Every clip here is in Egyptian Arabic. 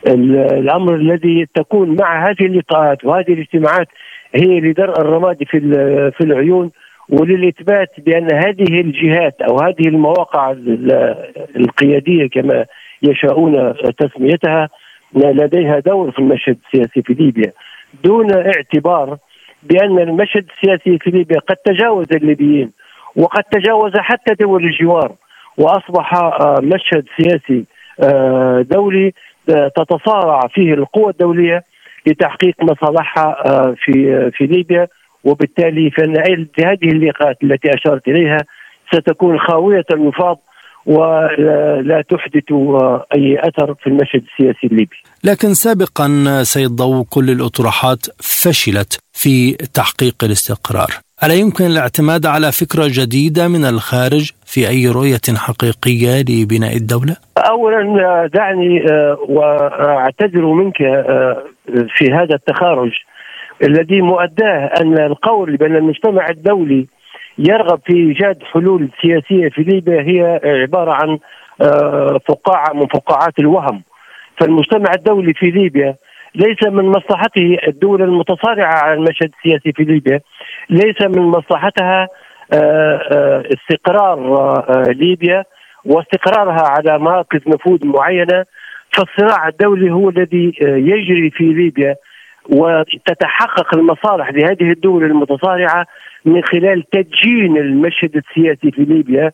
الامر الذي تكون مع هذه اللقاءات وهذه الاجتماعات هي لدرء الرماد في في العيون وللاثبات بان هذه الجهات او هذه المواقع القياديه كما يشاءون تسميتها لديها دور في المشهد السياسي في ليبيا دون اعتبار بان المشهد السياسي في ليبيا قد تجاوز الليبيين وقد تجاوز حتى دول الجوار واصبح آه، مشهد سياسي آه، دولي آه، تتصارع فيه القوى الدوليه لتحقيق مصالحها في في ليبيا وبالتالي فان هذه اللقاءات التي اشرت اليها ستكون خاويه الوفاض ولا تحدث اي اثر في المشهد السياسي الليبي. لكن سابقا سيد ضوء كل الاطروحات فشلت في تحقيق الاستقرار. ألا يمكن الاعتماد على فكرة جديدة من الخارج في أي رؤية حقيقية لبناء الدولة؟ أولا دعني آه، وأعتذر منك آه، في هذا التخارج الذي مؤداه أن القول بأن المجتمع الدولي يرغب في ايجاد حلول سياسيه في ليبيا هي عباره عن آه، فقاعه من فقاعات الوهم فالمجتمع الدولي في ليبيا ليس من مصلحته الدول المتصارعه على المشهد السياسي في ليبيا ليس من مصلحتها آه، آه، استقرار ليبيا واستقرارها على مراكز نفوذ معينه فالصراع الدولي هو الذي يجري في ليبيا وتتحقق المصالح لهذه الدول المتصارعه من خلال تدجين المشهد السياسي في ليبيا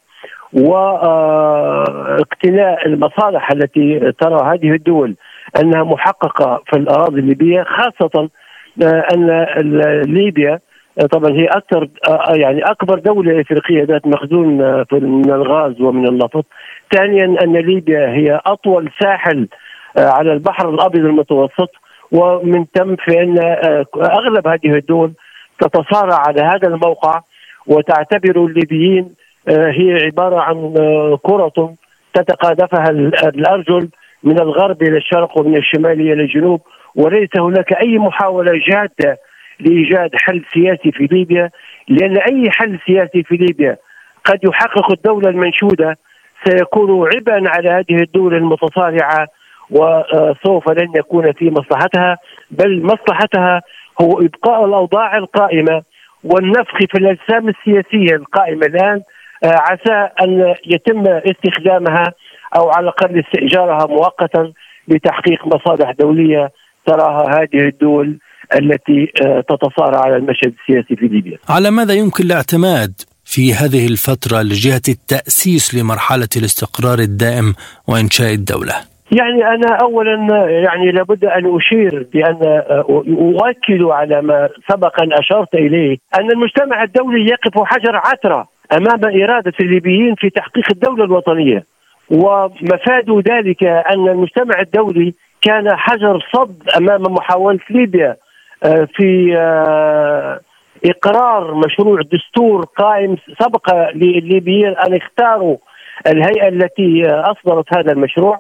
واقتناء المصالح التي ترى هذه الدول انها محققه في الاراضي الليبيه خاصه آه، ان ليبيا آه، طبعا هي اكثر آه، يعني اكبر دوله افريقيه ذات مخزون من الغاز ومن النفط ثانيا ان ليبيا هي اطول ساحل على البحر الابيض المتوسط ومن ثم فان اغلب هذه الدول تتصارع على هذا الموقع وتعتبر الليبيين آه، هي عباره عن آه، كره تتقاذفها الارجل من الغرب الى الشرق ومن الشمال الى الجنوب وليس هناك اي محاوله جاده لايجاد حل سياسي في ليبيا لان اي حل سياسي في ليبيا قد يحقق الدوله المنشوده سيكون عبئا على هذه الدول المتصارعه وسوف لن يكون في مصلحتها بل مصلحتها هو ابقاء الاوضاع القائمه والنفخ في الاجسام السياسيه القائمه الان آه، عسى ان يتم استخدامها او على الاقل استئجارها مؤقتا لتحقيق مصالح دوليه تراها هذه الدول التي آه، تتصارع على المشهد السياسي في ليبيا. على ماذا يمكن الاعتماد في هذه الفتره لجهه التاسيس لمرحله الاستقرار الدائم وانشاء الدوله؟ يعني انا اولا يعني لابد ان اشير بان اؤكد على ما سبق ان اشرت اليه ان المجتمع الدولي يقف حجر عثره امام اراده الليبيين في تحقيق الدوله الوطنيه ومفاد ذلك ان المجتمع الدولي كان حجر صد امام محاوله ليبيا آه، في آه، اقرار مشروع دستور قائم سبق للليبيين ان اختاروا الهيئه التي اصدرت هذا المشروع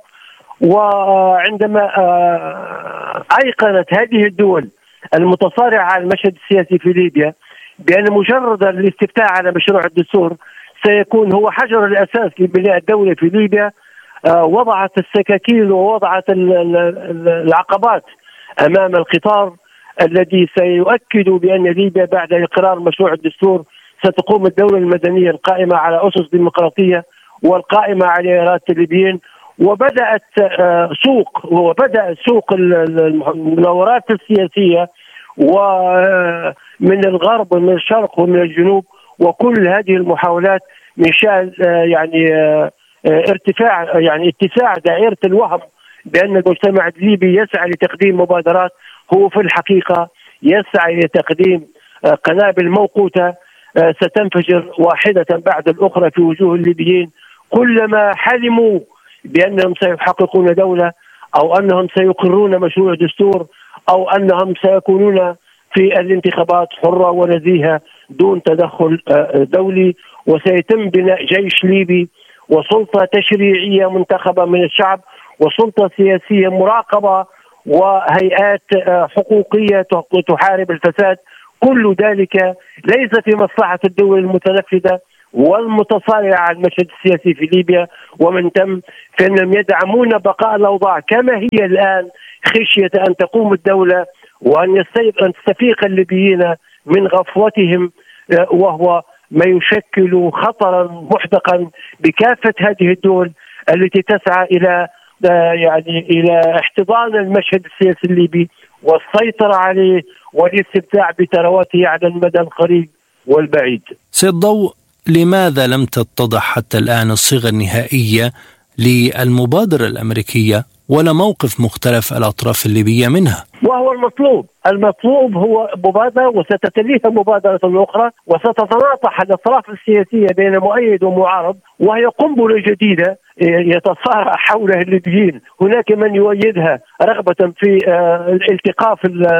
وعندما آه، ايقنت هذه الدول المتصارعه على المشهد السياسي في ليبيا بان مجرد الاستفتاء على مشروع الدستور سيكون هو حجر الاساس لبناء الدوله في ليبيا آه، وضعت السكاكين ووضعت العقبات امام القطار الذي سيؤكد بان ليبيا بعد اقرار مشروع الدستور ستقوم الدوله المدنيه القائمه على اسس ديمقراطيه والقائمه على اراده الليبيين وبدات آه، سوق وبدا سوق المناورات السياسيه ومن الغرب ومن الشرق ومن الجنوب وكل هذه المحاولات من شان آه، يعني آه، ارتفاع يعني اتساع دائره الوهم بان المجتمع الليبي يسعى لتقديم مبادرات هو في الحقيقه يسعى لتقديم قنابل موقوته ستنفجر واحده بعد الاخرى في وجوه الليبيين كلما حلموا بانهم سيحققون دوله او انهم سيقرون مشروع دستور او انهم سيكونون في الانتخابات حره ونزيهه دون تدخل آه، دولي وسيتم بناء جيش ليبي وسلطه تشريعيه منتخبه من الشعب وسلطه سياسيه مراقبه وهيئات آه، حقوقيه تحارب الفساد كل ذلك ليس في مصلحه الدول المتنفذه والمتصارعه على المشهد السياسي في ليبيا ومن تم فانهم يدعمون بقاء الاوضاع كما هي الان خشيه ان تقوم الدوله وان ان تستفيق الليبيين من غفوتهم آه، وهو ما يشكل خطرا محدقا بكافه هذه الدول التي تسعى الى آه، يعني الى احتضان المشهد السياسي الليبي والسيطره عليه والاستمتاع بثرواته على المدى القريب والبعيد. سيد ضوء لماذا لم تتضح حتى الان الصيغه النهائيه للمبادره الامريكيه ولا موقف مختلف الاطراف الليبيه منها؟ وهو المطلوب المطلوب هو مبادرة وستتليها مبادرة أخرى وستتناطح الأطراف السياسية بين مؤيد ومعارض وهي قنبلة جديدة يتصارع حولها الليبيين هناك من يؤيدها رغبة في آه، الالتقاف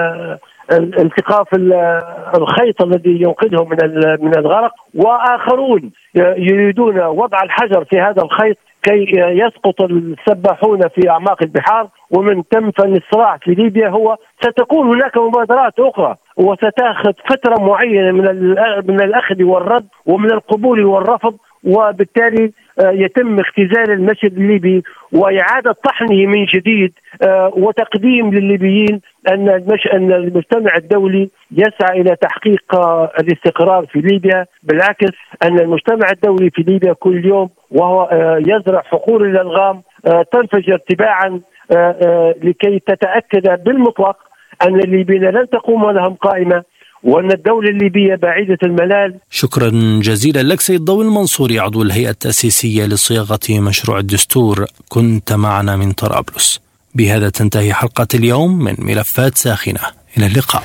التقاف الخيط الذي ينقذهم من من الغرق واخرون يريدون وضع الحجر في هذا الخيط كي يسقط السباحون في اعماق البحار ومن تم فالصراع في ليبيا هو ستكون هناك مبادرات اخرى وستاخذ فتره معينه من من الاخذ والرد ومن القبول والرفض وبالتالي آه، يتم اختزال المشهد الليبي واعاده طحنه من جديد آه، وتقديم للليبيين ان المش... ان المجتمع الدولي يسعى الى تحقيق آه، الاستقرار في ليبيا، بالعكس ان المجتمع الدولي في ليبيا كل يوم وهو يزرع حقول الالغام تنفجر تباعا لكي تتاكد بالمطلق ان الليبيين لن تقوم لهم قائمه وأن الدولة الليبية بعيدة المنال شكرا جزيلا لك سيد ضوي المنصوري عضو الهيئة التأسيسية لصياغة مشروع الدستور كنت معنا من طرابلس بهذا تنتهي حلقة اليوم من ملفات ساخنة إلى اللقاء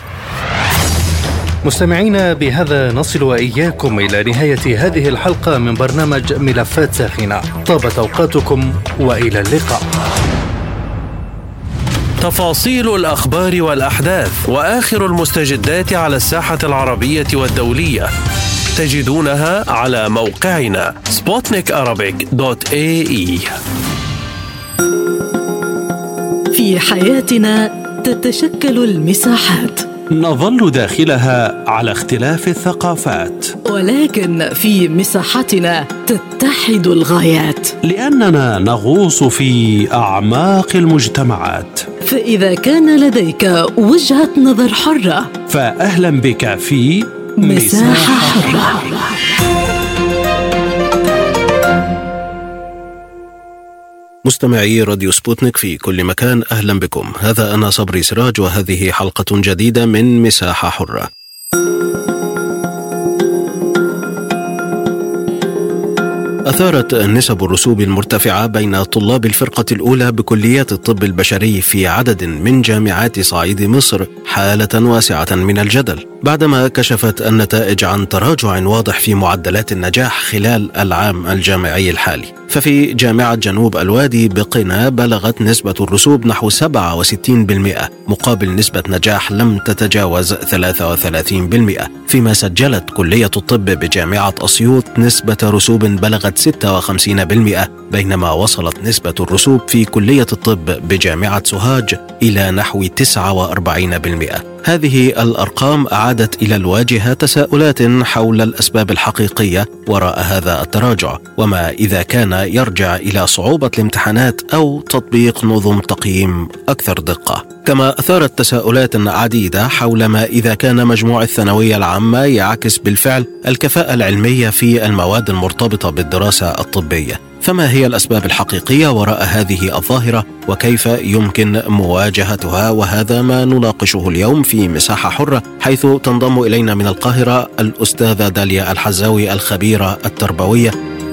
مستمعينا بهذا نصل وإياكم إلى نهاية هذه الحلقة من برنامج ملفات ساخنة طابت أوقاتكم وإلى اللقاء تفاصيل الاخبار والاحداث واخر المستجدات على الساحه العربيه والدوليه تجدونها على موقعنا سبوتنيك في حياتنا تتشكل المساحات نظل داخلها على اختلاف الثقافات ولكن في مساحتنا تتحد الغايات لاننا نغوص في اعماق المجتمعات فاذا كان لديك وجهه نظر حره فاهلا بك في مساحه حره مستمعي راديو سبوتنيك في كل مكان اهلا بكم هذا انا صبري سراج وهذه حلقه جديده من مساحه حره أثارت نسب الرسوب المرتفعة بين طلاب الفرقة الأولى بكليات الطب البشري في عدد من جامعات صعيد مصر حالة واسعة من الجدل بعدما كشفت النتائج عن تراجع واضح في معدلات النجاح خلال العام الجامعي الحالي ففي جامعة جنوب الوادي بقنا بلغت نسبة الرسوب نحو 67% مقابل نسبة نجاح لم تتجاوز 33% فيما سجلت كلية الطب بجامعة أسيوط نسبة رسوب بلغت 56% بينما وصلت نسبة الرسوب في كلية الطب بجامعة سوهاج إلى نحو 49% هذه الارقام اعادت الى الواجهه تساؤلات حول الاسباب الحقيقيه وراء هذا التراجع وما اذا كان يرجع الى صعوبه الامتحانات او تطبيق نظم تقييم اكثر دقه كما اثارت تساؤلات عديده حول ما اذا كان مجموع الثانويه العامه يعكس بالفعل الكفاءه العلميه في المواد المرتبطه بالدراسه الطبيه فما هي الاسباب الحقيقيه وراء هذه الظاهره وكيف يمكن مواجهتها وهذا ما نناقشه اليوم في مساحه حره حيث تنضم الينا من القاهره الاستاذه داليا الحزاوي الخبيره التربويه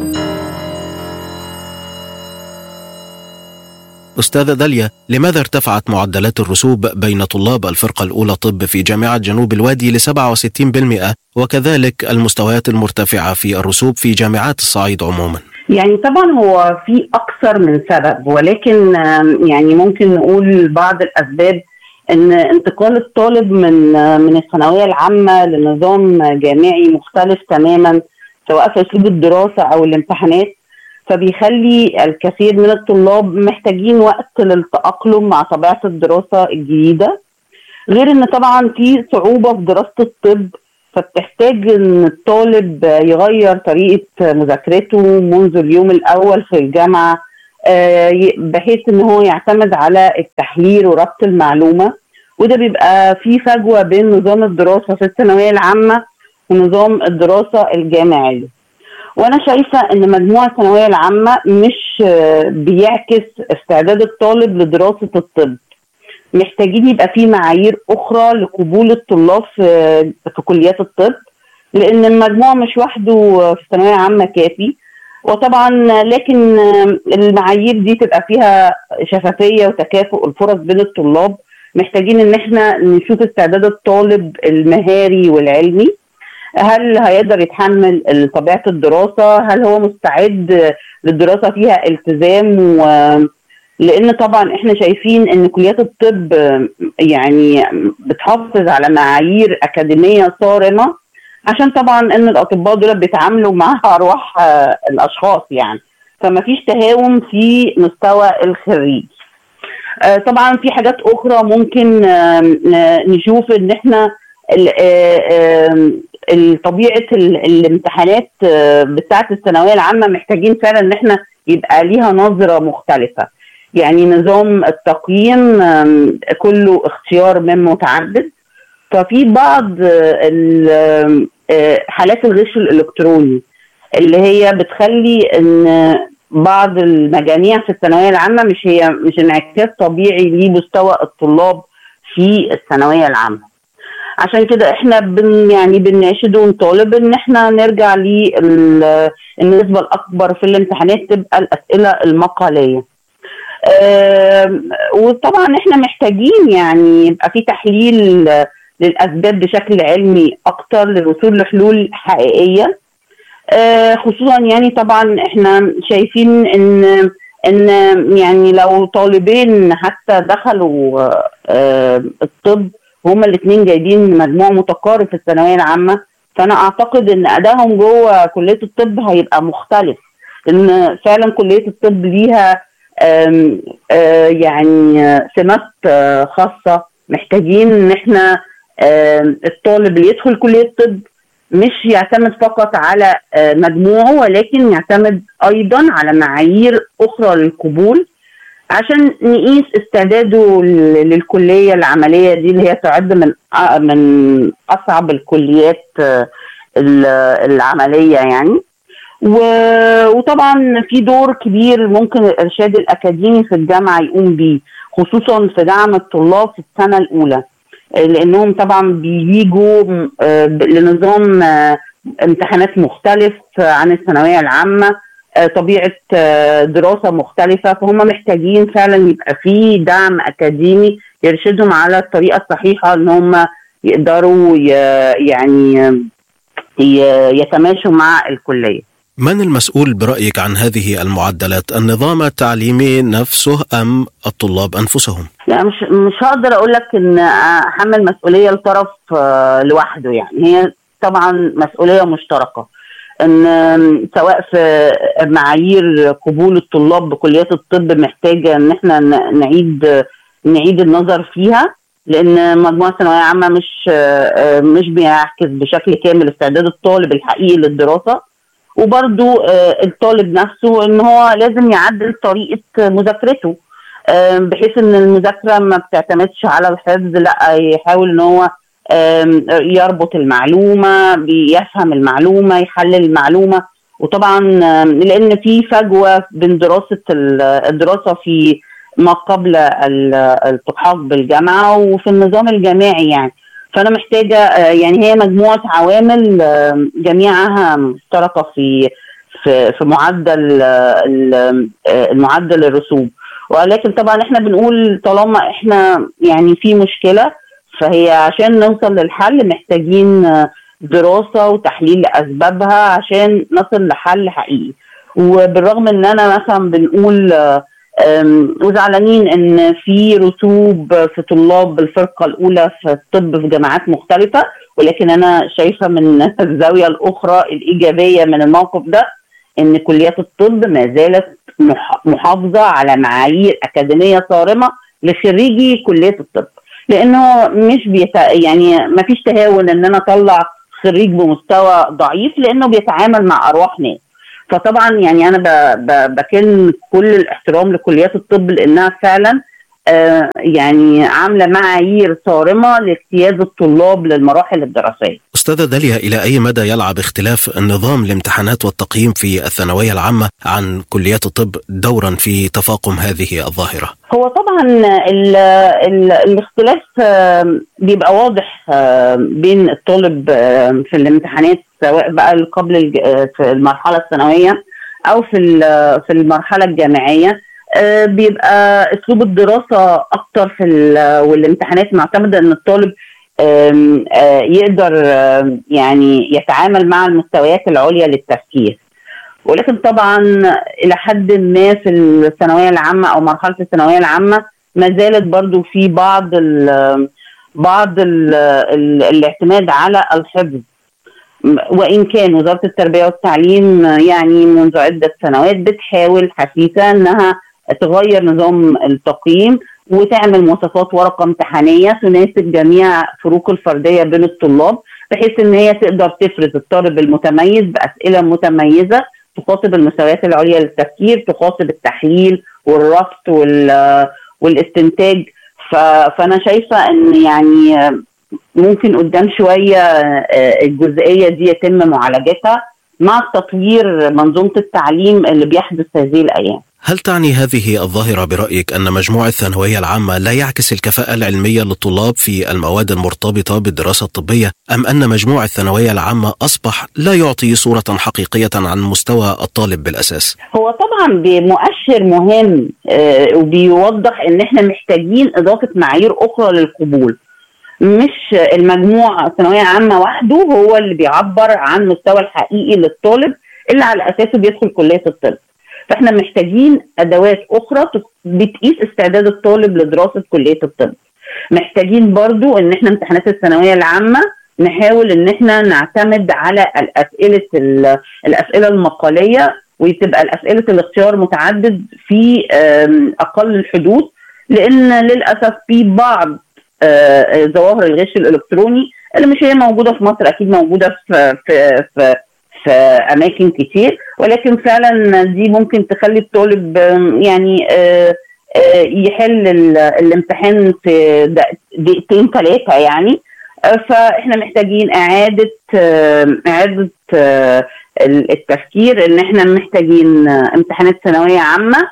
أستاذة داليا لماذا ارتفعت معدلات الرسوب بين طلاب الفرقة الأولى طب في جامعة جنوب الوادي ل 67% وكذلك المستويات المرتفعة في الرسوب في جامعات الصعيد عموما يعني طبعا هو في اكثر من سبب ولكن يعني ممكن نقول بعض الاسباب ان انتقال الطالب من من الثانويه العامه لنظام جامعي مختلف تماما سواء في اسلوب الدراسه او الامتحانات فبيخلي الكثير من الطلاب محتاجين وقت للتاقلم مع طبيعه الدراسه الجديده غير ان طبعا في صعوبه في دراسه الطب فبتحتاج ان الطالب يغير طريقه مذاكرته منذ اليوم الاول في الجامعه آه، بحيث ان هو يعتمد على التحليل وربط المعلومه وده بيبقى في فجوه بين نظام الدراسه في الثانويه العامه ونظام الدراسه الجامعيه. وانا شايفه ان مجموع الثانويه العامه مش بيعكس استعداد الطالب لدراسه الطب. محتاجين يبقى في معايير اخرى لقبول الطلاب في في كليات الطب لان المجموع مش وحده في الثانويه العامه كافي وطبعا لكن المعايير دي تبقى فيها شفافيه وتكافؤ الفرص بين الطلاب محتاجين ان احنا نشوف استعداد الطالب المهاري والعلمي هل هيقدر يتحمل طبيعه الدراسه هل هو مستعد للدراسه فيها التزام و لان طبعا احنا شايفين ان كليات الطب يعني بتحافظ على معايير اكاديميه صارمه عشان طبعا ان الاطباء دول بيتعاملوا مع ارواح الاشخاص يعني فما فيش تهاون في مستوى الخريج طبعا في حاجات اخرى ممكن نشوف ان احنا طبيعه الامتحانات بتاعه الثانويه العامه محتاجين فعلا ان احنا يبقى ليها نظره مختلفه يعني نظام التقييم كله اختيار من متعدد ففي بعض حالات الغش الالكتروني اللي هي بتخلي ان بعض المجاميع في الثانويه العامه مش هي مش انعكاس طبيعي لمستوى الطلاب في الثانويه العامه عشان كده احنا بن يعني بنناشد ونطالب ان احنا نرجع للنسبه الاكبر في الامتحانات تبقى الاسئله المقاليه أه وطبعا احنا محتاجين يعني يبقى في تحليل للاسباب بشكل علمي اكتر للوصول لحلول حقيقيه أه خصوصا يعني طبعا احنا شايفين ان ان يعني لو طالبين حتى دخلوا أه الطب هما الاثنين جايبين مجموع متقارب في الثانويه العامه فانا اعتقد ان ادائهم جوه كليه الطب هيبقى مختلف لان فعلا كليه الطب ليها آم آم يعني سمات خاصه محتاجين ان احنا الطالب اللي يدخل كليه الطب مش يعتمد فقط على مجموعه ولكن يعتمد ايضا على معايير اخرى للقبول عشان نقيس استعداده للكليه العمليه دي اللي هي تعد من من اصعب الكليات العمليه يعني وطبعا في دور كبير ممكن الارشاد الاكاديمي في الجامعه يقوم بيه خصوصا في دعم الطلاب في السنه الاولى لانهم طبعا بيجوا لنظام امتحانات مختلف عن الثانويه العامه طبيعه دراسه مختلفه فهم محتاجين فعلا يبقى في دعم اكاديمي يرشدهم على الطريقه الصحيحه ان هم يقدروا يعني يتماشوا مع الكليه. من المسؤول برايك عن هذه المعدلات؟ النظام التعليمي نفسه ام الطلاب انفسهم؟ لا مش مش هقدر اقول لك ان احمل مسؤوليه لطرف لوحده يعني هي طبعا مسؤوليه مشتركه. ان سواء في معايير قبول الطلاب بكليات الطب محتاجه ان احنا نعيد نعيد النظر فيها لان مجموع الثانويه العامه مش مش بيعكس بشكل كامل استعداد الطالب الحقيقي للدراسه وبرده الطالب نفسه ان هو لازم يعدل طريقه مذاكرته بحيث ان المذاكره ما بتعتمدش على الحفظ لا يحاول ان هو يربط المعلومه بيفهم المعلومه يحلل المعلومه وطبعا لان في فجوه بين دراسه الدراسه في ما قبل الالتحاق بالجامعه وفي النظام الجامعي يعني فانا محتاجه يعني هي مجموعه عوامل جميعها مشتركه في في في معدل المعدل الرسوب ولكن طبعا احنا بنقول طالما احنا يعني في مشكله فهي عشان نوصل للحل محتاجين دراسه وتحليل لاسبابها عشان نصل لحل حقيقي وبالرغم ان انا مثلا بنقول وزعلانين ان في رسوب في طلاب الفرقه الاولى في الطب في جامعات مختلفه ولكن انا شايفه من الزاويه الاخرى الايجابيه من الموقف ده ان كليات الطب ما زالت محافظه على معايير اكاديميه صارمه لخريجي كليه الطب لانه مش بيت... يعني ما فيش تهاون ان انا اطلع خريج بمستوى ضعيف لانه بيتعامل مع ارواح ناس فطبعا يعني انا بكن كل الاحترام لكليات الطب لانها فعلا آه يعني عامله معايير صارمه لاجتياز الطلاب للمراحل الدراسيه. استاذه داليا الى اي مدى يلعب اختلاف نظام الامتحانات والتقييم في الثانويه العامه عن كليات الطب دورا في تفاقم هذه الظاهره؟ هو طبعا ال ال الاختلاف بيبقى واضح بين الطالب في الامتحانات سواء بقى قبل في المرحله الثانويه او في في المرحله الجامعيه بيبقى اسلوب الدراسه اكتر في والامتحانات معتمده ان الطالب يقدر يعني يتعامل مع المستويات العليا للتفكير ولكن طبعا الى حد ما في الثانويه العامه او مرحله الثانويه العامه ما زالت برضو في بعض ال بعض ال ال الاعتماد على الحفظ وان كان وزاره التربيه والتعليم يعني منذ عده سنوات بتحاول حثيثه انها تغير نظام التقييم وتعمل مواصفات ورقه امتحانيه تناسب جميع فروق الفرديه بين الطلاب بحيث ان هي تقدر تفرز الطالب المتميز باسئله متميزه تخاطب المستويات العليا للتفكير تخاطب التحليل والربط والاستنتاج فانا شايفه ان يعني ممكن قدام شويه الجزئيه دي يتم معالجتها مع تطوير منظومه التعليم اللي بيحدث هذه الايام. هل تعني هذه الظاهرة برأيك أن مجموع الثانوية العامة لا يعكس الكفاءة العلمية للطلاب في المواد المرتبطة بالدراسة الطبية أم أن مجموع الثانوية العامة أصبح لا يعطي صورة حقيقية عن مستوى الطالب بالأساس؟ هو طبعا بمؤشر مهم وبيوضح أن احنا محتاجين إضافة معايير أخرى للقبول مش المجموع الثانوية عامة وحده هو اللي بيعبر عن المستوى الحقيقي للطالب اللي على أساسه بيدخل كلية الطب فاحنا محتاجين ادوات اخرى بتقيس استعداد الطالب لدراسه كليه الطب محتاجين برضو ان احنا امتحانات الثانويه العامه نحاول ان احنا نعتمد على الاسئله الاسئله المقاليه وتبقى الاسئله الاختيار متعدد في اقل الحدود لان للاسف في بعض ظواهر الغش الالكتروني اللي مش هي موجوده في مصر اكيد موجوده في في في في اماكن كتير ولكن فعلا دي ممكن تخلي الطالب يعني يحل الامتحان في دقيقتين ثلاثه يعني فاحنا محتاجين اعاده اعاده التفكير ان احنا محتاجين امتحانات ثانويه عامه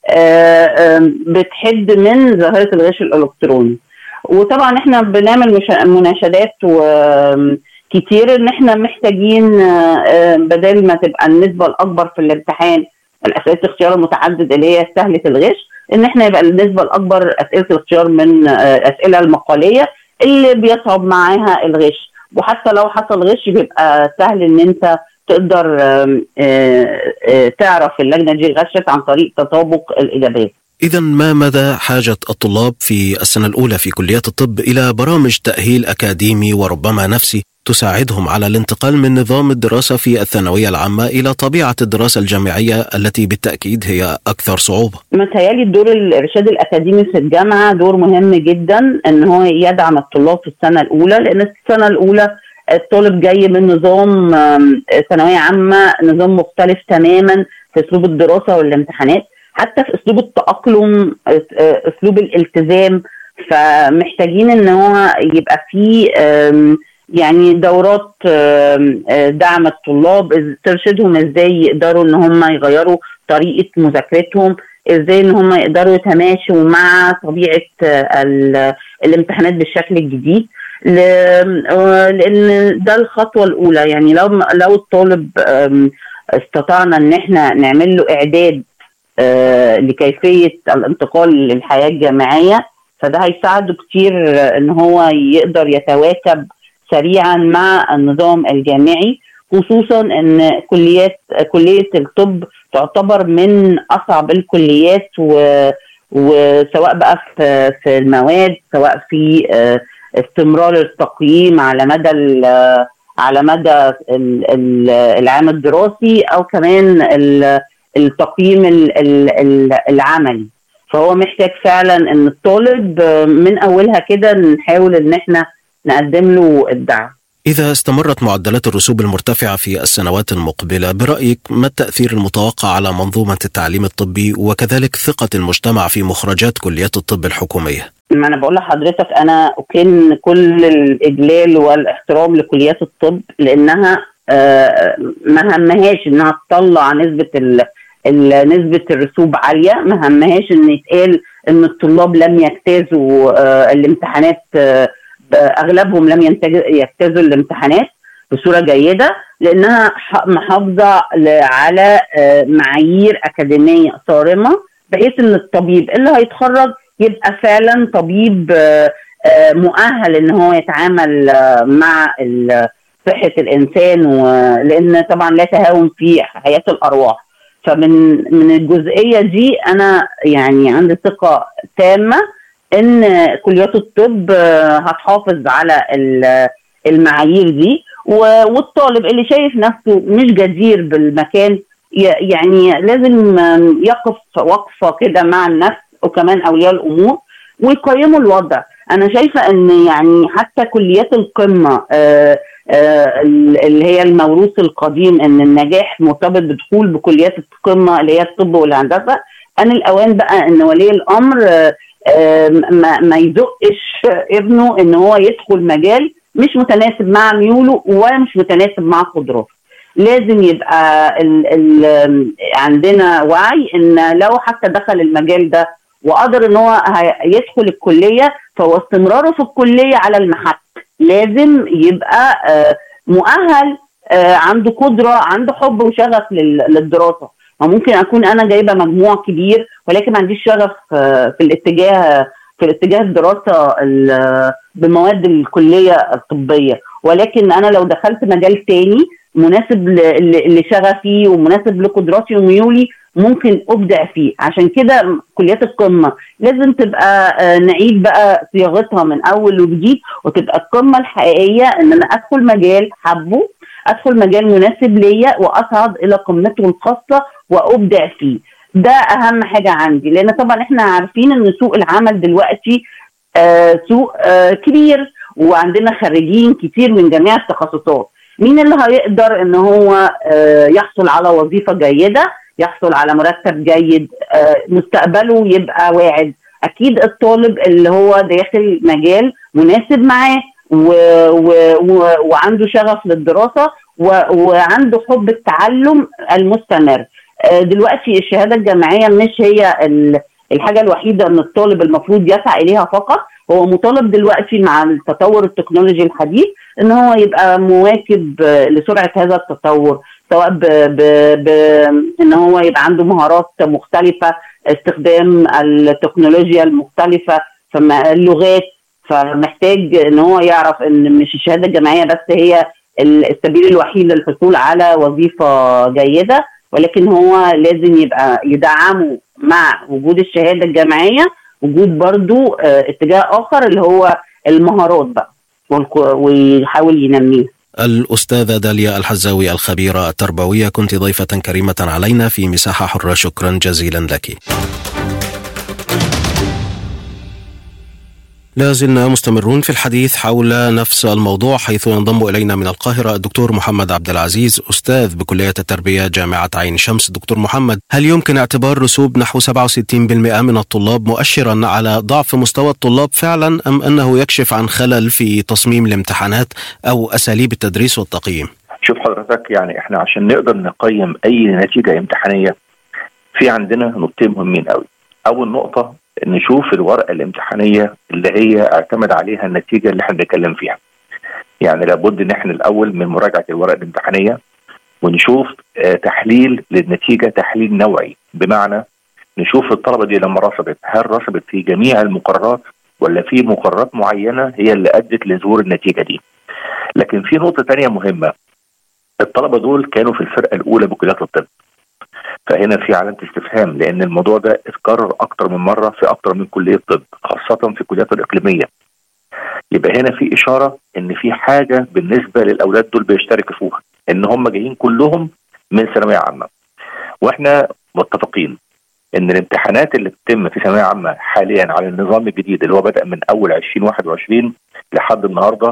بتحد من ظاهره الغش الالكتروني وطبعا احنا بنعمل مناشدات و كتير ان احنا محتاجين بدل ما تبقى النسبه الاكبر في الامتحان الاسئله الاختيار المتعدد اللي هي سهله الغش ان احنا يبقى النسبه الاكبر اسئله الاختيار من الاسئله المقاليه اللي بيصعب معاها الغش وحتى لو حصل غش بيبقى سهل ان انت تقدر تعرف اللجنه دي غشت عن طريق تطابق الاجابات إذا ما مدى حاجة الطلاب في السنة الأولى في كليات الطب إلى برامج تأهيل أكاديمي وربما نفسي تساعدهم على الانتقال من نظام الدراسة في الثانوية العامة إلى طبيعة الدراسة الجامعية التي بالتأكيد هي أكثر صعوبة متهيألي دور الإرشاد الأكاديمي في الجامعة دور مهم جدا أن هو يدعم الطلاب في السنة الأولى لأن السنة الأولى الطالب جاي من نظام ثانوية عامة نظام مختلف تماما في أسلوب الدراسة والامتحانات حتى في أسلوب التأقلم أسلوب الالتزام فمحتاجين ان هو يبقى فيه يعني دورات دعم الطلاب ترشدهم ازاي يقدروا ان هم يغيروا طريقه مذاكرتهم ازاي ان هم يقدروا يتماشوا مع طبيعه الامتحانات بالشكل الجديد لان ده الخطوه الاولى يعني لو لو الطالب استطعنا ان احنا نعمل له اعداد لكيفيه الانتقال للحياه الجامعيه فده هيساعده كتير ان هو يقدر يتواكب سريعا مع النظام الجامعي خصوصا ان كليات كليه الطب تعتبر من اصعب الكليات و وسواء بقى في في المواد سواء في استمرار التقييم على مدى على مدى العام الدراسي او كمان التقييم العملي فهو محتاج فعلا ان الطالب من اولها كده نحاول ان احنا نقدم له الدعم إذا استمرت معدلات الرسوب المرتفعة في السنوات المقبلة برأيك ما التأثير المتوقع على منظومة التعليم الطبي وكذلك ثقة المجتمع في مخرجات كليات الطب الحكومية؟ ما انا بقول لحضرتك انا اكن كل الاجلال والاحترام لكليات الطب لانها آه، ما همهاش انها تطلع نسبه نسبه الرسوب عاليه ما همهاش ان يتقال ان الطلاب لم يجتازوا آه، الامتحانات آه، اغلبهم لم يجتازوا الامتحانات بصوره جيده لانها محافظه على معايير اكاديميه صارمه بحيث ان الطبيب اللي هيتخرج يبقى فعلا طبيب مؤهل ان هو يتعامل مع صحه الانسان ولان طبعا لا تهاون في حياه الارواح فمن من الجزئيه دي انا يعني عندي ثقه تامه ان كليات الطب هتحافظ على المعايير دي والطالب اللي شايف نفسه مش جدير بالمكان يعني لازم يقف وقفه كده مع النفس وكمان اولياء الامور ويقيموا الوضع انا شايفه ان يعني حتى كليات القمه آه آه، اللي هي الموروث القديم ان النجاح مرتبط بدخول بكليات القمه اللي هي الطب والهندسه ان الاوان بقى ان ولي الامر آه، ما, ما يزقش ابنه ان هو يدخل مجال مش متناسب مع ميوله ولا مش متناسب مع قدراته لازم يبقى ال ال عندنا وعي ان لو حتى دخل المجال ده وقدر ان هو يدخل الكليه فهو استمراره في الكليه على المحك لازم يبقى آه، مؤهل آه، عنده قدره عنده حب وشغف للدراسه ممكن اكون انا جايبه مجموع كبير ولكن ما عنديش شغف آه، في الاتجاه في الاتجاه الدراسه بمواد الكليه الطبيه ولكن انا لو دخلت مجال تاني مناسب لشغفي ومناسب لقدراتي وميولي ممكن ابدع فيه عشان كده كليات القمه لازم تبقى آه، نعيد بقى صياغتها من اول وجديد وتبقى القمه الحقيقيه ان انا ادخل مجال حبه ادخل مجال مناسب ليا واصعد الى قمته الخاصه وابدع فيه ده اهم حاجه عندي لان طبعا احنا عارفين ان سوق العمل دلوقتي آه سوق آه كبير وعندنا خريجين كتير من جميع التخصصات مين اللي هيقدر ان هو آه يحصل على وظيفه جيده يحصل على مرتب جيد آه، مستقبله يبقى واعد اكيد الطالب اللي هو داخل مجال مناسب معاه و... و... و... وعنده شغف للدراسه و... وعنده حب التعلم المستمر آه، دلوقتي الشهاده الجامعيه مش هي الحاجه الوحيده ان الطالب المفروض يسعى اليها فقط هو مطالب دلوقتي مع التطور التكنولوجي الحديث ان هو يبقى مواكب لسرعه هذا التطور سواء ب ب ب ان هو يبقى عنده مهارات مختلفه استخدام التكنولوجيا المختلفه فما اللغات فمحتاج ان هو يعرف ان مش الشهاده الجامعيه بس هي السبيل الوحيد للحصول على وظيفه جيده ولكن هو لازم يبقى يدعمه مع وجود الشهاده الجامعيه وجود برضو اه اتجاه اخر اللي هو المهارات بقى ويحاول ينميها الأستاذة داليا الحزاوي الخبيرة التربوية كنت ضيفة كريمة علينا في مساحة حرة شكرا جزيلا لك لا زلنا مستمرون في الحديث حول نفس الموضوع حيث ينضم الينا من القاهره الدكتور محمد عبد العزيز استاذ بكليه التربيه جامعه عين شمس دكتور محمد هل يمكن اعتبار رسوب نحو 67% من الطلاب مؤشرا على ضعف مستوى الطلاب فعلا ام انه يكشف عن خلل في تصميم الامتحانات او اساليب التدريس والتقييم؟ شوف حضرتك يعني احنا عشان نقدر نقيم اي نتيجه امتحانيه في عندنا نقطتين مهمين قوي اول نقطه نشوف الورقه الامتحانيه اللي هي اعتمد عليها النتيجه اللي احنا بنتكلم فيها. يعني لابد ان احنا الاول من مراجعه الورقه الامتحانيه ونشوف آه تحليل للنتيجه تحليل نوعي بمعنى نشوف الطلبه دي لما رسبت هل رسبت في جميع المقررات ولا في مقررات معينه هي اللي ادت لظهور النتيجه دي. لكن في نقطه ثانيه مهمه الطلبه دول كانوا في الفرقه الاولى بكليات الطب فهنا في علامه استفهام لان الموضوع ده اتكرر اكتر من مره في اكتر من كليه طب خاصه في الكليات الاقليميه يبقى هنا في اشاره ان في حاجه بالنسبه للاولاد دول بيشتركوا فيها ان هم جايين كلهم من ثانويه عامه واحنا متفقين ان الامتحانات اللي بتتم في ثانويه عامه حاليا على النظام الجديد اللي هو بدا من اول 2021 لحد النهارده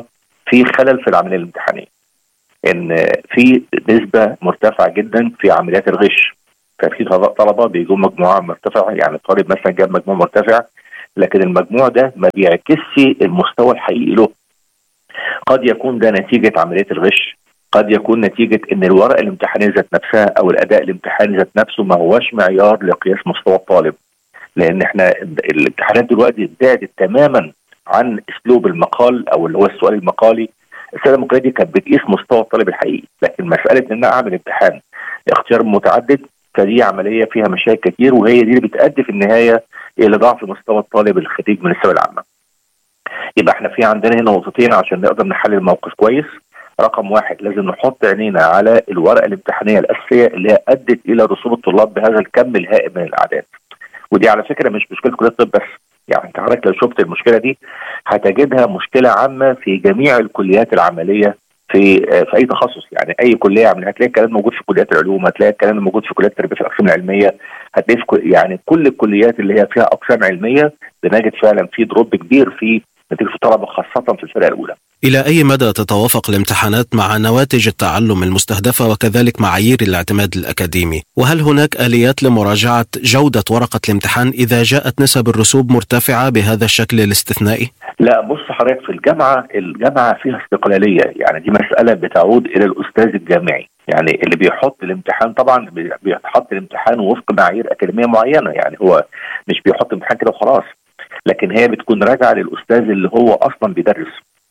في خلل في العمليه الامتحانيه ان في نسبه مرتفعه جدا في عمليات الغش ففي طلبه بيجوا مجموعه مرتفعه يعني الطالب مثلا جاب مجموع مرتفع لكن المجموع ده ما بيعكسش المستوى الحقيقي له قد يكون ده نتيجه عمليه الغش قد يكون نتيجه ان الورقه الامتحانيه ذات نفسها او الاداء الامتحاني ذات نفسه ما هوش معيار لقياس مستوى الطالب لان احنا الامتحانات دلوقتي ابتعدت تماما عن اسلوب المقال او اللي هو السؤال المقالي السنه المقاليه دي كانت بتقيس مستوى الطالب الحقيقي لكن مساله ان انا اعمل امتحان اختيار متعدد فدي عمليه فيها مشاكل كتير وهي دي اللي بتؤدي في النهايه الى ضعف مستوى الطالب الخريج من الثانويه العامه. يبقى احنا في عندنا هنا نقطتين عشان نقدر نحلل الموقف كويس. رقم واحد لازم نحط عينينا على الورقه الامتحانيه الاساسيه اللي هي ادت الى رسوب الطلاب بهذا الكم الهائل من الاعداد. ودي على فكره مش مشكله كليه الطب بس يعني انت حضرتك لو شفت المشكله دي هتجدها مشكله عامه في جميع الكليات العمليه في في اي تخصص يعني اي كليه عمليه هتلاقي الكلام موجود في كليات العلوم هتلاقي الكلام موجود في كليات التربيه في الاقسام العلميه هتلاقي في يعني كل الكليات اللي هي فيها اقسام علميه بنجد فعلا في دروب كبير في نتيجه الطلبه خاصه في الفرقه الاولى. إلى أي مدى تتوافق الامتحانات مع نواتج التعلم المستهدفة وكذلك معايير الاعتماد الأكاديمي؟ وهل هناك آليات لمراجعة جودة ورقة الامتحان إذا جاءت نسب الرسوب مرتفعة بهذا الشكل الاستثنائي؟ لا بص حضرتك في الجامعة الجامعة فيها استقلالية يعني دي مسألة بتعود إلى الأستاذ الجامعي يعني اللي بيحط الامتحان طبعا بيحط الامتحان وفق معايير أكاديمية معينة يعني هو مش بيحط امتحان كده وخلاص لكن هي بتكون راجعة للأستاذ اللي هو أصلا بيدرس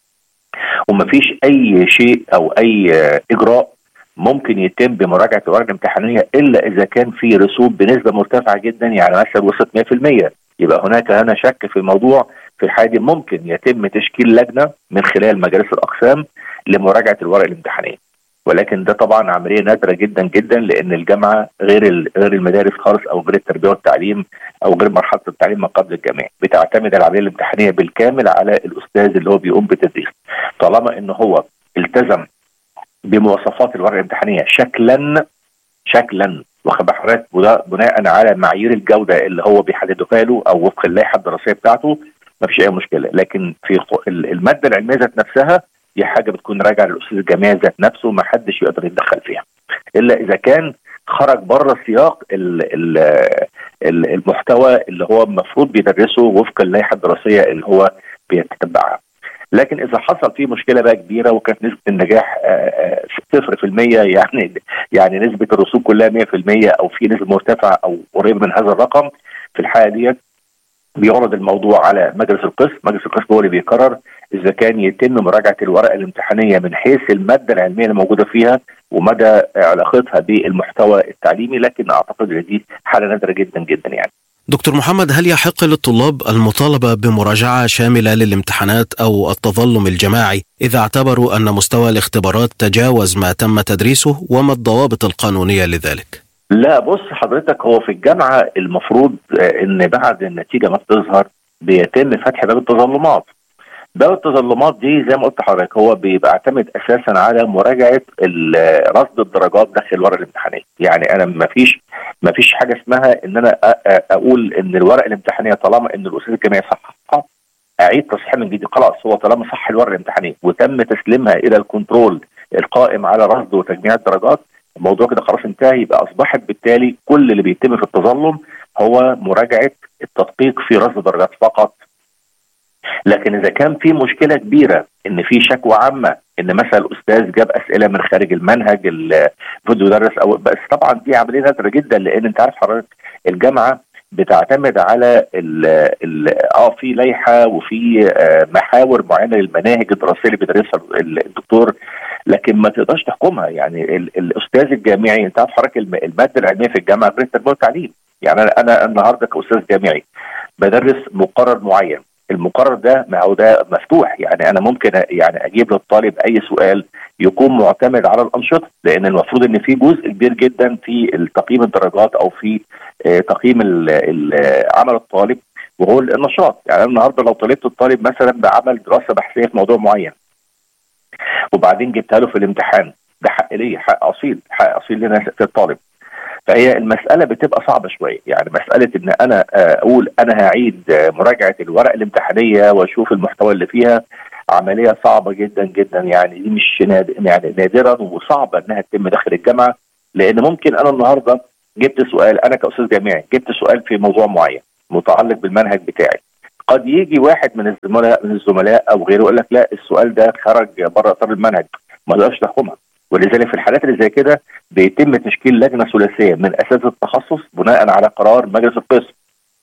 ومفيش اي شيء او اي اجراء ممكن يتم بمراجعه الورقه الامتحانيه الا اذا كان في رسوب بنسبه مرتفعه جدا يعني مثلا وصلت 100% يبقى هناك هنا شك في الموضوع في الحاله دي ممكن يتم تشكيل لجنه من خلال مجالس الاقسام لمراجعه الورقه الامتحانيه ولكن ده طبعا عمليه نادره جدا جدا لان الجامعه غير غير المدارس خالص او غير التربيه والتعليم او غير مرحله التعليم ما قبل الجامعه بتعتمد العمليه الامتحانيه بالكامل على الاستاذ اللي هو بيقوم بالتدريس طالما ان هو التزم بمواصفات الورقه الامتحانيه شكلا شكلا واخد حضرتك بناء على معايير الجوده اللي هو بيحددها له او وفق اللائحه الدراسيه بتاعته ما فيش اي مشكله لكن في الماده العلميه ذات نفسها دي حاجه بتكون راجعه للاستاذ الجامعي ذات نفسه ما حدش يقدر يتدخل فيها الا اذا كان خرج بره سياق المحتوى اللي هو المفروض بيدرسه وفق اللائحه الدراسيه اللي هو بيتبعها لكن اذا حصل فيه مشكله بقى كبيره وكانت نسبه النجاح صفر في المية يعني يعني نسبه الرسوب كلها 100% او في نسبه مرتفعه او قريب من هذا الرقم في الحاله ديت بيعرض الموضوع على مجلس القسم، مجلس القسم هو اللي بيقرر اذا كان يتم مراجعه الورقه الامتحانيه من حيث الماده العلميه اللي موجوده فيها ومدى علاقتها بالمحتوى التعليمي لكن اعتقد ان دي حاله نادره جدا جدا يعني. دكتور محمد هل يحق للطلاب المطالبة بمراجعة شاملة للامتحانات أو التظلم الجماعي إذا اعتبروا أن مستوى الاختبارات تجاوز ما تم تدريسه وما الضوابط القانونية لذلك؟ لا بص حضرتك هو في الجامعة المفروض أن بعد النتيجة ما بتظهر بيتم فتح باب التظلمات باب التظلمات دي زي ما قلت لحضرتك هو بيعتمد اساسا على مراجعه رصد الدرجات داخل الورقه الامتحانيه، يعني انا ما فيش ما فيش حاجه اسمها ان انا اقول ان الورقه الامتحانيه طالما ان الاستاذ الجامعي صححها اعيد تصحيح من جديد خلاص هو طالما صح الورقه الامتحانيه وتم تسليمها الى الكنترول القائم على رصد وتجميع الدرجات الموضوع كده خلاص انتهى يبقى اصبحت بالتالي كل اللي بيتم في التظلم هو مراجعه التدقيق في رصد الدرجات فقط لكن اذا كان في مشكله كبيره ان في شكوى عامه ان مثلا الاستاذ جاب اسئله من خارج المنهج المفروض يدرس او بس طبعا دي عمليه نادره جدا لان انت عارف حضرتك الجامعه بتعتمد على ال ال اه في لائحه وفي آه محاور معينه للمناهج الدراسيه اللي بيدرسها الدكتور لكن ما تقدرش تحكمها يعني ال الاستاذ الجامعي انت عارف حضرتك الماده العلميه في الجامعه غير التربيه والتعليم يعني انا انا النهارده كاستاذ جامعي بدرس مقرر معين المقرر ده ما هو ده مفتوح يعني انا ممكن يعني اجيب للطالب اي سؤال يكون معتمد على الانشطه لان المفروض ان في جزء كبير جدا في تقييم الدرجات او في تقييم عمل الطالب وهو النشاط يعني انا النهارده لو طالبت الطالب مثلا بعمل دراسه بحثيه في موضوع معين وبعدين جبتها له في الامتحان ده حق ليا حق اصيل حق اصيل لنا في الطالب فهي المساله بتبقى صعبه شويه يعني مساله ان انا اقول انا هعيد مراجعه الورقه الامتحانيه واشوف المحتوى اللي فيها عمليه صعبه جدا جدا يعني دي مش ناد... يعني نادرا وصعبه انها تتم داخل الجامعه لان ممكن انا النهارده جبت سؤال انا كاستاذ جامعي جبت سؤال في موضوع معين متعلق بالمنهج بتاعي قد يجي واحد من الزملاء من الزملاء او غيره يقول لك لا السؤال ده خرج بره اطار المنهج ما تقدرش تحكمها ولذلك في الحالات اللي زي كده بيتم تشكيل لجنه ثلاثيه من اساتذه التخصص بناء على قرار مجلس القسم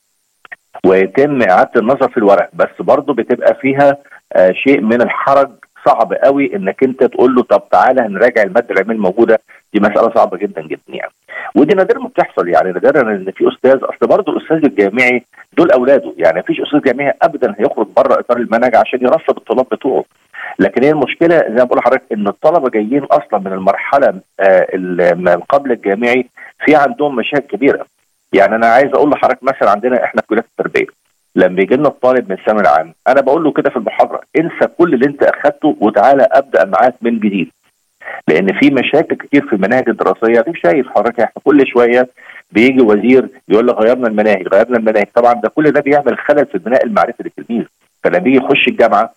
ويتم اعاده النظر في الورق بس برضه بتبقى فيها آه شيء من الحرج صعب قوي انك انت تقول له طب تعالى هنراجع الماده العلميه الموجوده دي مساله صعبه جدا جدا يعني ودي نادرا ما بتحصل يعني نادرا ان في استاذ اصل برضه الاستاذ الجامعي دول اولاده يعني مفيش استاذ جامعي ابدا هيخرج بره اطار المنهج عشان يرصد الطلاب بتوعه لكن هي المشكله زي ما بقول لحضرتك ان الطلبه جايين اصلا من المرحله آه ما قبل الجامعي في عندهم مشاكل كبيره يعني انا عايز اقول لحضرتك مثلا عندنا احنا في كليه التربيه لما بيجي لنا الطالب من الثانوي العام انا بقول له كده في المحاضره انسى كل اللي انت اخدته وتعالى ابدا معاك من جديد لان في مشاكل كتير في المناهج الدراسيه مش شايف حضرتك احنا كل شويه بيجي وزير يقول لك غيرنا المناهج غيرنا المناهج طبعا ده كل ده بيعمل خلل في البناء المعرفي للتلميذ فلما بيجي يخش الجامعه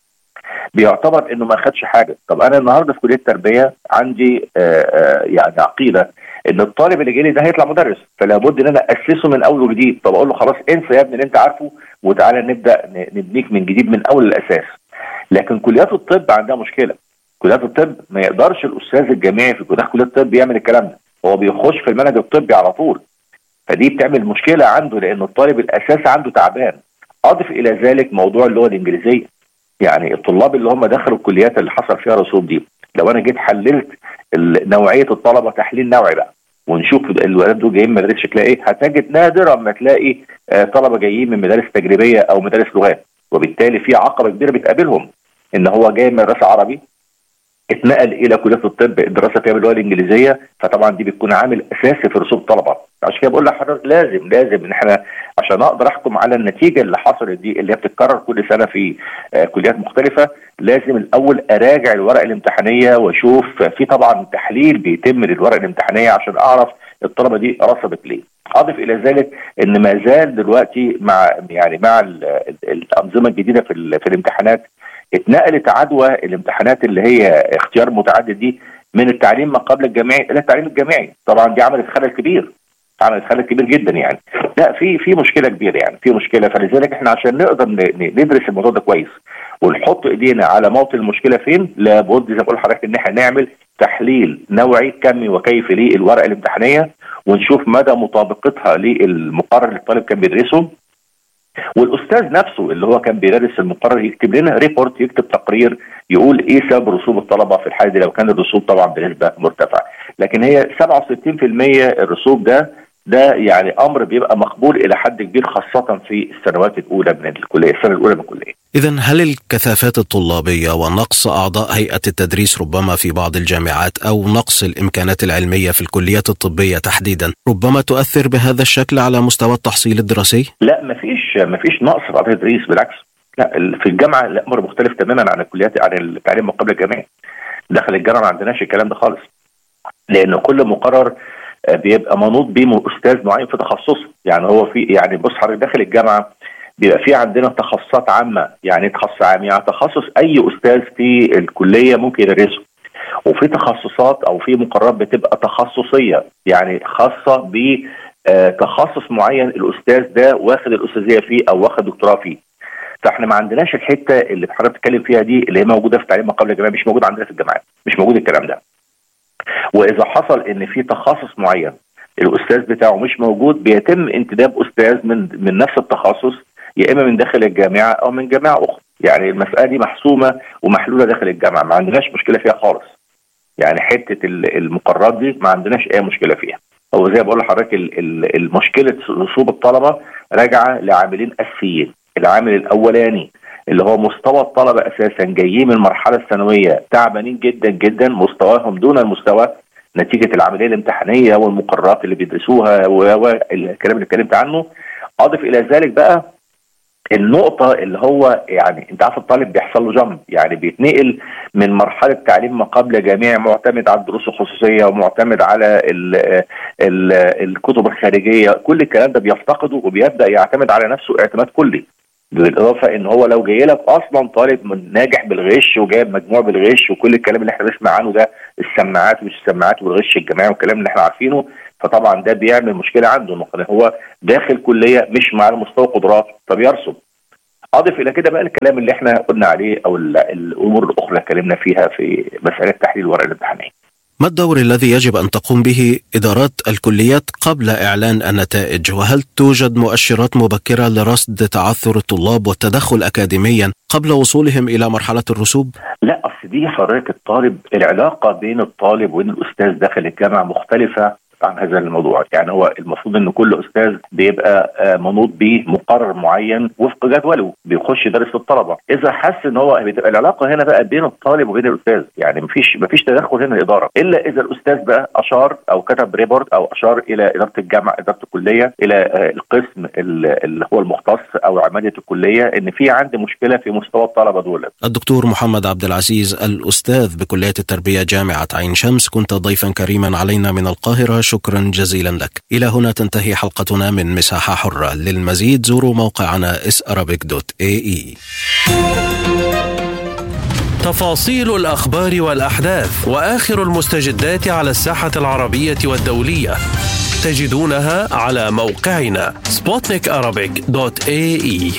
بيعتبر انه ما خدش حاجه طب انا النهارده في كليه التربيه عندي آآ آآ يعني عقيده ان الطالب اللي جاي لي ده هيطلع مدرس فلا بد ان انا اسسه من اول وجديد طب اقول له خلاص انسى يا ابني اللي انت عارفه وتعالى نبدا نبنيك من جديد من اول الاساس لكن كليات الطب عندها مشكله كليات الطب ما يقدرش الاستاذ الجامعي في كليه الطب يعمل الكلام ده هو بيخش في المنهج الطبي على طول فدي بتعمل مشكله عنده لان الطالب الاساسي عنده تعبان اضف الى ذلك موضوع اللغه الانجليزيه يعني الطلاب اللي هم دخلوا الكليات اللي حصل فيها رسوب دي لو انا جيت حللت نوعيه الطلبه تحليل نوعي بقى ونشوف الولاد دول جايين مدارس شكلها ايه هتجد نادرا ما تلاقي آه طلبه جايين من مدارس تجريبيه او مدارس لغات وبالتالي في عقبه كبيره بتقابلهم ان هو جاي من مدرسه عربي اتنقل الى كليه الطب الدراسه فيها باللغه الانجليزيه فطبعا دي بتكون عامل اساسي في رسوب الطلبه عشان كده بقول لحضرتك لازم لازم ان احنا عشان اقدر احكم على النتيجه اللي حصلت دي اللي هي بتتكرر كل سنه في آه كليات مختلفه لازم الاول اراجع الورقه الامتحانيه واشوف في طبعا تحليل بيتم للورقه الامتحانيه عشان اعرف الطلبه دي رسبت ليه اضف الى ذلك ان ما زال دلوقتي مع يعني مع الانظمه الجديده في, في الامتحانات اتنقلت عدوى الامتحانات اللي هي اختيار متعدد دي من التعليم ما قبل الجامعي الى التعليم الجامعي طبعا دي عملت خلل كبير عملت خلل كبير جدا يعني لا في في مشكله كبيره يعني في مشكله فلذلك احنا عشان نقدر ندرس الموضوع ده كويس ونحط ايدينا على موطن المشكله فين لابد زي ما بقول لحضرتك ان احنا نعمل تحليل نوعي كمي وكيفي للورقه الامتحانيه ونشوف مدى مطابقتها للمقرر اللي الطالب كان بيدرسه والاستاذ نفسه اللي هو كان بيدرس المقرر يكتب لنا ريبورت يكتب تقرير يقول ايه سبب رسوب الطلبه في الحاله دي لو كان الرسوب طبعا بنسبه مرتفعه لكن هي 67% الرسوب ده ده يعني امر بيبقى مقبول الى حد كبير خاصه في السنوات الاولى من الكليه السنه الاولى من الكليه. اذا هل الكثافات الطلابيه ونقص اعضاء هيئه التدريس ربما في بعض الجامعات او نقص الامكانات العلميه في الكليات الطبيه تحديدا ربما تؤثر بهذا الشكل على مستوى التحصيل الدراسي؟ لا مفيش مفيش نقص في اعضاء التدريس بالعكس لا في الجامعه الامر مختلف تماما عن الكليات عن التعليم ما قبل الجامعي. داخل الجامعه ما عندناش الكلام ده خالص. لان كل مقرر بيبقى منوط بيه استاذ معين في تخصصه يعني هو في يعني بص حضرتك داخل الجامعه بيبقى في عندنا تخصصات عامه يعني تخصص عام يعني تخصص اي استاذ في الكليه ممكن يدرسه وفي تخصصات او في مقررات بتبقى تخصصيه يعني خاصه ب تخصص معين الاستاذ ده واخد الاستاذيه فيه او واخد دكتوراه فيه فاحنا ما عندناش الحته اللي حضرتك بتتكلم فيها دي اللي هي موجوده في تعليم ما قبل الجامعه مش موجوده عندنا في الجامعات مش موجود الكلام ده واذا حصل ان في تخصص معين الاستاذ بتاعه مش موجود بيتم انتداب استاذ من من نفس التخصص يا اما من داخل الجامعه او من جامعه اخرى يعني المساله دي محسومه ومحلوله داخل الجامعه ما عندناش مشكله فيها خالص يعني حته المقررات دي ما عندناش اي مشكله فيها هو زي ما بقول لحضرتك المشكله رسوب الطلبه راجعه لعاملين اساسيين العامل الاولاني اللي هو مستوى الطلبه اساسا جايين من المرحله الثانويه تعبانين جدا جدا مستواهم دون المستوى نتيجه العمليه الامتحانيه والمقررات اللي بيدرسوها والكلام اللي اتكلمت عنه اضف الى ذلك بقى النقطة اللي هو يعني انت عارف الطالب بيحصل له جمب يعني بيتنقل من مرحلة تعليم ما قبل جامعي معتمد على الدروس الخصوصية ومعتمد على ال ال الكتب الخارجية كل الكلام ده بيفتقده وبيبدأ يعتمد على نفسه اعتماد كلي بالاضافه ان هو لو جاي لك اصلا طالب من ناجح بالغش وجايب مجموع بالغش وكل الكلام اللي احنا بنسمع عنه ده السماعات ومش السماعات والغش الجماعي والكلام اللي احنا عارفينه فطبعا ده بيعمل مشكله عنده انه هو داخل كليه مش مع مستوى قدرات فبيرسب اضف الى كده بقى الكلام اللي احنا قلنا عليه او الامور الاخرى اللي اتكلمنا فيها في مساله تحليل الورق الامتحانيه ما الدور الذي يجب ان تقوم به ادارات الكليات قبل اعلان النتائج وهل توجد مؤشرات مبكره لرصد تعثر الطلاب والتدخل اكاديميا قبل وصولهم الى مرحله الرسوب؟ لا اصل دي حضرتك الطالب العلاقه بين الطالب وبين الاستاذ داخل الجامعه مختلفه عن هذا الموضوع يعني هو المفروض ان كل استاذ بيبقى آه، منوط به مقرر معين وفق جدوله بيخش يدرس الطلبه اذا حس ان هو بتبقى العلاقه هنا بقى بين الطالب وبين الاستاذ يعني مفيش مفيش تدخل هنا الاداره الا اذا الاستاذ بقى اشار او كتب ريبورت او اشار الى اداره الجامعه اداره الكليه الى آه، القسم اللي هو المختص او عماده الكليه ان في عندي مشكله في مستوى الطلبه دول الدكتور محمد عبد العزيز الاستاذ بكليه التربيه جامعه عين شمس كنت ضيفا كريما علينا من القاهره شكرا جزيلا لك إلى هنا تنتهي حلقتنا من مساحة حرة للمزيد زوروا موقعنا isarabic.ae تفاصيل الأخبار والأحداث وآخر المستجدات على الساحة العربية والدولية تجدونها على موقعنا sputnikarabic.ae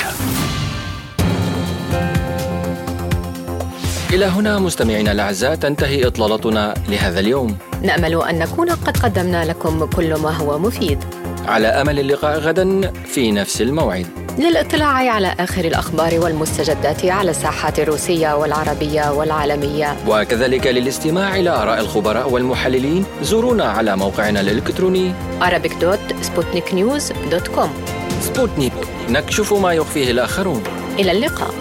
إلى هنا مستمعينا الأعزاء تنتهي إطلالتنا لهذا اليوم نأمل أن نكون قد قدمنا لكم كل ما هو مفيد على أمل اللقاء غدا في نفس الموعد للاطلاع على آخر الأخبار والمستجدات على الساحات الروسية والعربية والعالمية وكذلك للاستماع إلى آراء الخبراء والمحللين زورونا على موقعنا الإلكتروني arabic.sputniknews.com سبوتنيك نكشف ما يخفيه الآخرون إلى اللقاء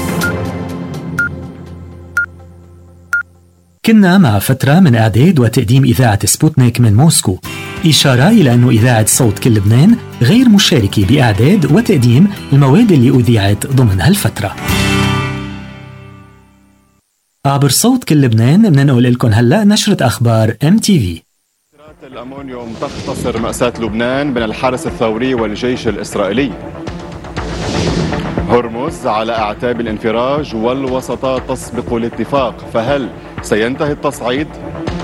كنا مع فترة من إعداد وتقديم إذاعة سبوتنيك من موسكو إشارة إلى أن إذاعة صوت كل لبنان غير مشاركة بإعداد وتقديم المواد اللي أذيعت ضمن هالفترة عبر صوت كل لبنان بننقل لكم هلا نشرة أخبار ام تي في الأمونيوم تختصر مأساة لبنان من الحرس الثوري والجيش الإسرائيلي هرمز على أعتاب الانفراج والوسطات تسبق الاتفاق فهل سينتهي التصعيد